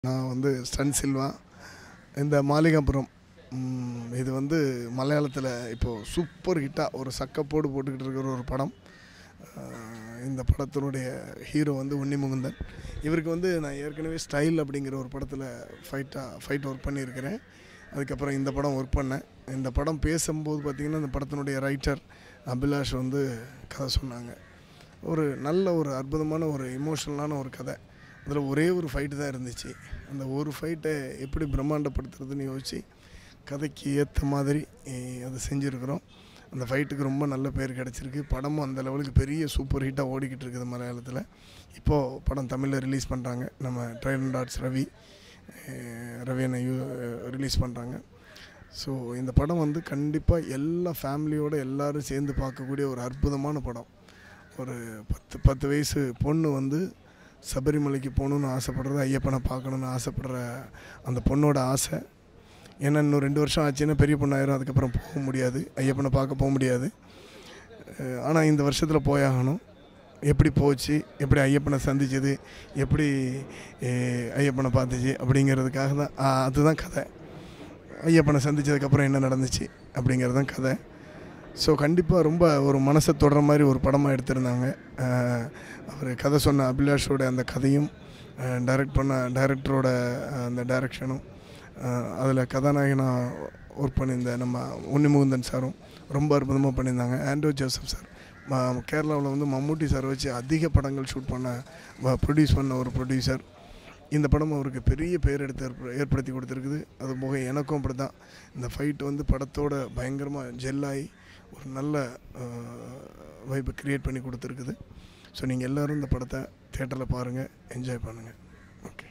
நான் வந்து ஸ்டன் சில்வா இந்த மாளிகாபுரம் ம், இது வந்து மலையாளத்தில் இப்போது சூப்பர் ஹிட்டாக ஒரு சக்கப்போடு போட்டுக்கிட்டு இருக்கிற ஒரு படம் அஹ், இந்த படத்தினுடைய ஹீரோ வந்து உன்னி முகுந்தன் இவருக்கு வந்து நான் ஏற்கனவே ஸ்டைல் அப்படிங்கிற ஒரு படத்தில் ஃபைட்டாக ஃபைட் ஒர்க் பண்ணியிருக்கிறேன் அதுக்கப்புறம் இந்த படம் ஒர்க் பண்ணேன் இந்த படம் பேசும்போது பார்த்திங்கன்னா இந்த படத்தினுடைய ரைட்டர் அபிலாஷ் வந்து கதை சொன்னாங்க ஒரு நல்ல ஒரு அற்புதமான ஒரு இமோஷனலான ஒரு கதை அதில் ஒரே ஒரு ஃபைட்டு தான் இருந்துச்சு அந்த ஒரு ஃபைட்டை எப்படி பிரம்மாண்டப்படுத்துறதுன்னு யோசித்து கதைக்கு ஏற்ற மாதிரி eh, அதை செஞ்சுருக்கிறோம் அந்த ஃபைட்டுக்கு ரொம்ப நல்ல பேர் கிடச்சிருக்கு படமும் அந்த லெவலுக்கு பெரிய சூப்பர் ஹிட்டாக ஓடிக்கிட்டு இருக்குது மலையாளத்தில் இப்போது படம் தமிழில் ரிலீஸ் பண்ணுறாங்க நம்ம Trident Arts Ravi eh, Ravi அண்ணா யூ ரிலீஸ் பண்ணுறாங்க ஸோ இந்த படம் வந்து கண்டிப்பாக எல்லா ஃபேமிலியோடு எல்லாரும் சேர்ந்து பார்க்கக்கூடிய ஒரு அற்புதமான படம் ஒரு பத்து பத்து வயசு பொண்ணு வந்து சபரிமலைக்கு போகணுன்னு ஆசைப்படுறது ஐயப்பனை பார்க்கணுன்னு ஆசைப்படுற அந்த பொண்ணோட ஆசை ஏன்னா இன்னும் ரெண்டு வருஷம் ஆச்சுன்னா பெரிய பொண்ணாயிரும் அதுக்கப்புறம் போக முடியாது ஐயப்பனை பார்க்க போக முடியாது ஆனால் இந்த வருஷத்தில் போயாகணும் எப்படி போச்சு எப்படி ஐயப்பனை சந்திச்சது எப்படி அஹ், ஐயப்பனை பார்த்துச்சு அப்படிங்கிறதுக்காக தான் ஆ, அதுதான் கதை ஐயப்பனை சந்திச்சதுக்கப்புறம் என்ன நடந்துச்சு அப்படிங்கிறது தான் கதை ஸோ கண்டிப்பாக ரொம்ப ஒரு மனசை தொடர மாதிரி ஒரு படமாக எடுத்திருந்தாங்க அஹ், அவர் கதை சொன்ன அபிலாஷோட அந்த கதையும் டைரக்ட் பண்ண டைரக்டரோட அந்த டைரக்ஷனும் அதில் கதாநாயகனாக ஒர்க் பண்ணியிருந்த நம்ம உன்னிமுகுந்தன் சாரும் ரொம்ப அற்புதமாக பண்ணியிருந்தாங்க ஆண்ட்ரோ ஜோசப் சார் கேரளாவில் வந்து மம்மூட்டி சார் வச்சு அதிக படங்கள் ஷூட் பண்ண ப்ரொடியூஸ் பண்ண ஒரு ப்ரொடியூசர் இந்த படம் அவருக்கு பெரிய பேர் எடுத்து ஏற்ப- ஏற்படுத்தி கொடுத்துருக்குது அது போக எனக்கும் அப்படி தான் இந்த ஃபைட் வந்து படத்தோட பயங்கரமாக ஜெல்லாகி ஒரு நல்ல வைப்பை க்ரியேட் பண்ணி கொடுத்துருக்குது ஸோ நீங்கள் எல்லோரும் இந்த படத்தை தேட்டரில் பாருங்கள் என்ஜாய் பண்ணுங்கள் ஓகே